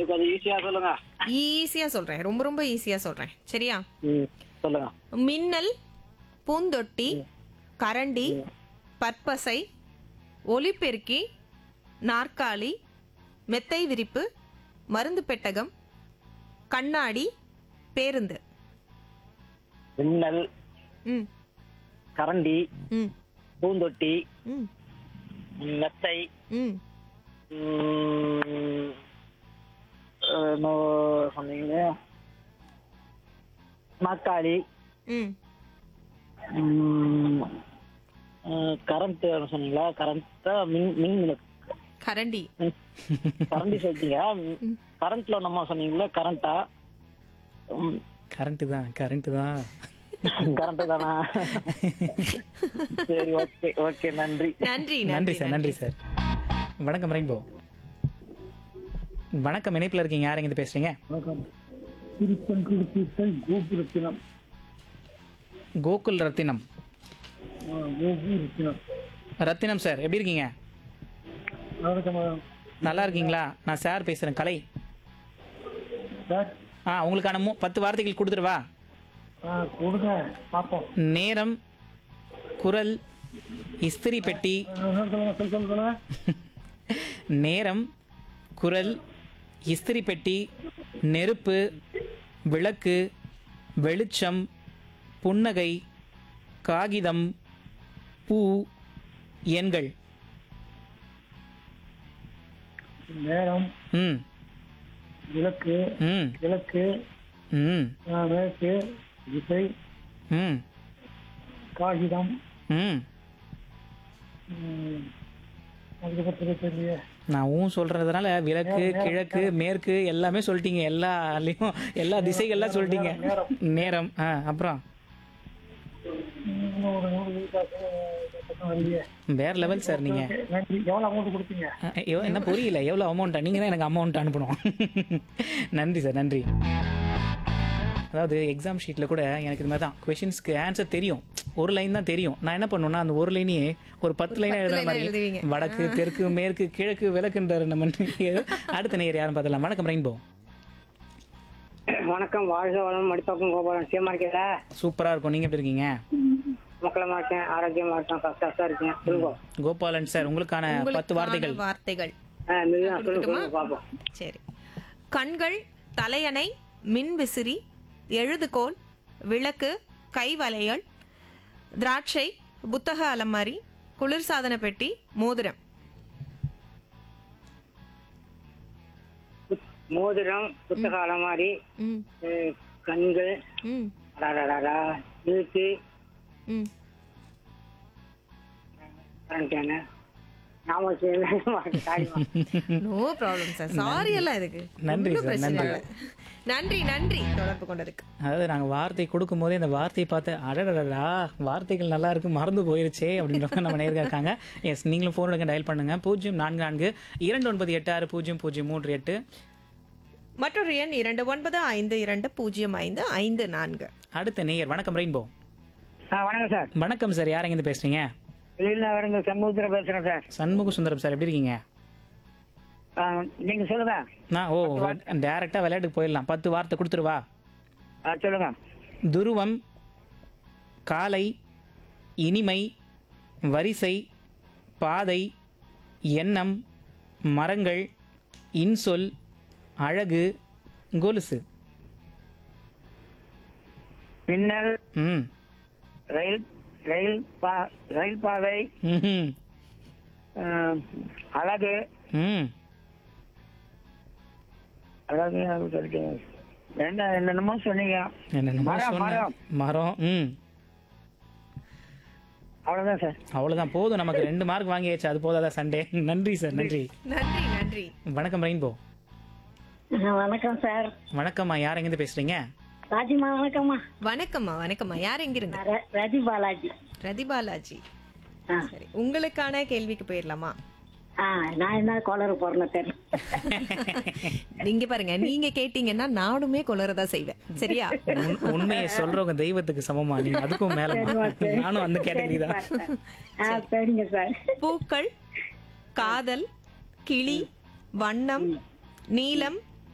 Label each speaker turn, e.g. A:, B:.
A: கொஞ்சம் ஈஸியா சொல்லுங்க
B: ஈஸியா சொல்றேன் ரொம்ப ரொம்ப ஈஸியா சொல்றேன் சரியா
A: ம், சொல்லுங்க
B: மின்னல் பூந்தொட்டி கரண்டி பற்பசை ஒலிபெருக்கி நாற்காலி மெத்தை விரிப்பு மருந்து பெட்டகம் கண்ணாடி பேருந்து
A: மின்னல்
B: ம்
A: கரண்டி
B: ம்
A: பூந்தொட்டி
B: ம்
A: மெத்தை
B: ம்
A: ம், அஹ், இன்னும் சொன்னீங்களே நாற்காலி
B: ம்
A: கரண்ட் சொன்னீங்களா கரண்ட் மின் மின் விளக்கு.
B: கரண்டி
A: கரண்டி சொல்லிட்டீங்க கரண்ட்ல நம்ம சொன்னீங்களா கரண்டா
C: கரண்ட்டு தான் கரண்ட்டு தான்
A: கரண்ட் தானா சரி ஓகே ஓகே நன்றி
B: நன்றி
C: நன்றி சார் நன்றி சார் வணக்கம் ரெயின்போ வணக்கம் இணைப்பில் இருக்கீங்க யார் எங்க பேசுறீங்க
A: வணக்கம் திருப்பன்குடித்தீர்த்தன் கோபுரத்தினம்
C: கோகுல் ரத்தினம்
A: கோபுரத்தினம்
C: ரத்தினம் சார் எப்படி இருக்கீங்க
A: வணக்கம்
C: நல்லா இருக்கீங்களா நான் சார் பேசுறேன் கலை
A: சார்
C: ஆ உங்களுக்கான மூ பத்து வார்த்தைகள் கொடுத்துருவா
A: ஆ கொடுங்க பார்ப்போம்
C: நேரம் குரல் இஸ்திரி பெட்டி
A: சொல்லுங்க சொல் சொல்லுங்க
C: நேரம் குரல் இஸ்திரி பெட்டி நெருப்பு விளக்கு வெளிச்சம் புன்னகை காகிதம் பூ எண்கள்
A: நேரம்
C: ம்
A: விளக்கு
C: ம்
A: விளக்கு
C: ம்
A: விளக்கு விசை
C: ம்
A: காகிதம்
C: ம்
A: அதுக்கப்புறம் தெரியல
C: நான் ஊன் சொல்றதுனால விளக்கு கிழக்கு மேற்கு எல்லாமே சொல்லிட்டீங்க எல்லாலையும் எல்லா திசைகள்லாம் சொல்லிட்டீங்க நேரம் ஆ அப்புறம்
A: ஒரு நூறு காசு வரலையே
C: வேற லெவல் சார் நீங்க
A: நன்றி எவ்வளோ அமௌண்ட் கொடுத்தீங்க
C: அஹ், எவ்வ- என்ன புரியல எவ்வளோ அமௌண்ட்டா நீங்கள் தான் எனக்கு அமௌண்ட் அனுப்பணும் நன்றி சார் நன்றி அதாவது எக்ஸாம் ஷீட்டில் கூட எனக்கு இது மாதிரி தான் கொஷின்ஸ்க்கு ஆன்சர் தெரியும் ஒரு லைன் தான் தெரியும் நான் என்ன பண்ணுவேன்னா அந்த ஒரு லைனையே ஒரு பத்து லைனாக எழுதுற
B: line ஆ
C: மாதிரி
B: எழுதுவீங்க.
C: வடக்கு தெற்கு மேற்கு கிழக்கு விளக்குன்றாரு நம்ம அடுத்த நேர் யாரும் பார்த்துலாம் வணக்கம் ரெயின்போ
D: வணக்கம் வாழ்க வளம் மடிப்பாக்கம் கோபாலம் சேமா இருக்கீங்களா
C: சூப்பராக இருக்கும் நீங்கள் எப்படி இருக்கீங்க
D: மக்களமா இருக்கேன் ஆரோக்கியமா இருக்கேன் ஃபர்ஸ்ட் இருக்கேன் சொல்லுங்க
C: கோபாலன் சார் உங்களுக்கான பத்து
B: உங்களுக்கான
C: வார்த்தைகள்
B: வார்த்தைகள்
D: ஆ, மெதுவா சொல்லுங்க சொல்லுங்க பார்ப்போம்
B: சரி கண்கள் தலையணை மின் விசிறி எழுதுகோல் விளக்கு கைவளையல் திராட்சை புத்தக அலமாரி குளிர்சாதன பெட்டி மோதிரம்
D: மோதிரம் புத்தக அலமாரி
B: ம்
D: அஹ், கண்கள்
B: ம்
D: அடாடாடா, இழுத்து
B: ம்
D: கரண்டான நாம சாரிமா
B: நோ ப்ராப்ளம் சார் சாரி எல்லாம் இதுக்கு
C: நன்றி
B: ஒண்ணும்
C: சார்,
B: பிரச்சனை
C: நன்றி.
B: இல்ல. நன்றி நன்றி தொடர்பு கொண்டதுக்கு
C: அதாவது நாங்கள் வார்த்தை கொடுக்கும் போதே அந்த வார்த்தையை பார்த்து அடடடா வார்த்தைகள் நல்லா இருக்கு மறந்து போயிருச்சே அப்படின்ற மாதிரி நம்ம நேர்க இருக்காங்க எஸ் நீங்களும் ஃபோன் எடுக்க டயல் பண்ணுங்க பூஜ்ஜியம் நான்கு நான்கு இரண்டு ஒன்பது எட்டு ஆறு பூஜ்ஜியம் பூஜ்ஜியம் மூன்று எட்டு
B: மற்றொரு எண் இரண்டு ஒன்பது ஐந்து இரண்டு பூஜ்ஜியம் ஐந்து ஐந்து நான்கு
C: அடுத்த நேயர் வணக்கம் ரெயின்போ
D: ஆ வணக்கம் சார்
C: வணக்கம் சார் யார் எங்கேருந்து பேசுறீங்க
D: வெளியில் வரங்க சண்முகத்தில் பேசுறேன் சார்
C: சண்முக சுந்தரம் சார் எப்படி இருக்கீங்க
D: ஆ, நீங்க சொல்லுங்க
C: நான் ஓ டேரெக்டாக விளையாட்டுக்கு போயிடலாம் பத்து வார்த்தை கொடுத்துருவா
D: ஆ, சொல்லுங்க
C: துருவம் காலை இனிமை வரிசை பாதை எண்ணம் மரங்கள் இன்சொல் அழகு கொலுசு
D: மின்னல்
C: ம்
D: ரயில் ரயில் பா ரயில் பாதை
C: ம்ஹும்.
D: அஹ், அழகு
C: ம்
D: அழகு அப்படின்னு சொல்லிட்டு என்ன என்னென்னமோ சொன்னீங்க
C: என்னென்னமோ
D: மரம்,
C: சொன்னேன்.
D: மரம்.
C: மரம் ம்
D: அவ்வளவுதான் சார்
C: அவ்வளோதான் போதும் நமக்கு ரெண்டு மார்க் வாங்கியாச்சு அது போதாதா சண்டே நன்றி சார் நன்றி
B: நன்றி நன்றி
C: வணக்கம் ரெயின்போ
E: வணக்கம் சார்
C: வணக்கம்மா யார் எங்கேருந்து பேசுறீங்க
E: ராஜிமா வணக்கம்மா
B: வணக்கம்மா வணக்கம்மா யார் எங்கிருந்து
E: ர- ரதி பாலாஜி
B: ரதிபாலாஜி
E: ஆ.
B: சரி உங்களுக்கான கேள்விக்கு போயிடலாமா
E: ஆ நான் என்ன கோளறு போறேன்னு தெரியல
B: நீங்க பாருங்க நீங்க கேட்டீங்கன்னா நானுமே கொளறதா செய்வேன் சரியா
C: உண்- உண்மையை சொல்றவங்க தெய்வத்துக்கு சமமா நீங்க அதுக்கும் மேல நானும் அந்த கேட்டகரி தான்
E: ஆ சரிங்க சார்
B: பூக்கள் காதல் கிளி வண்ணம் நீலம்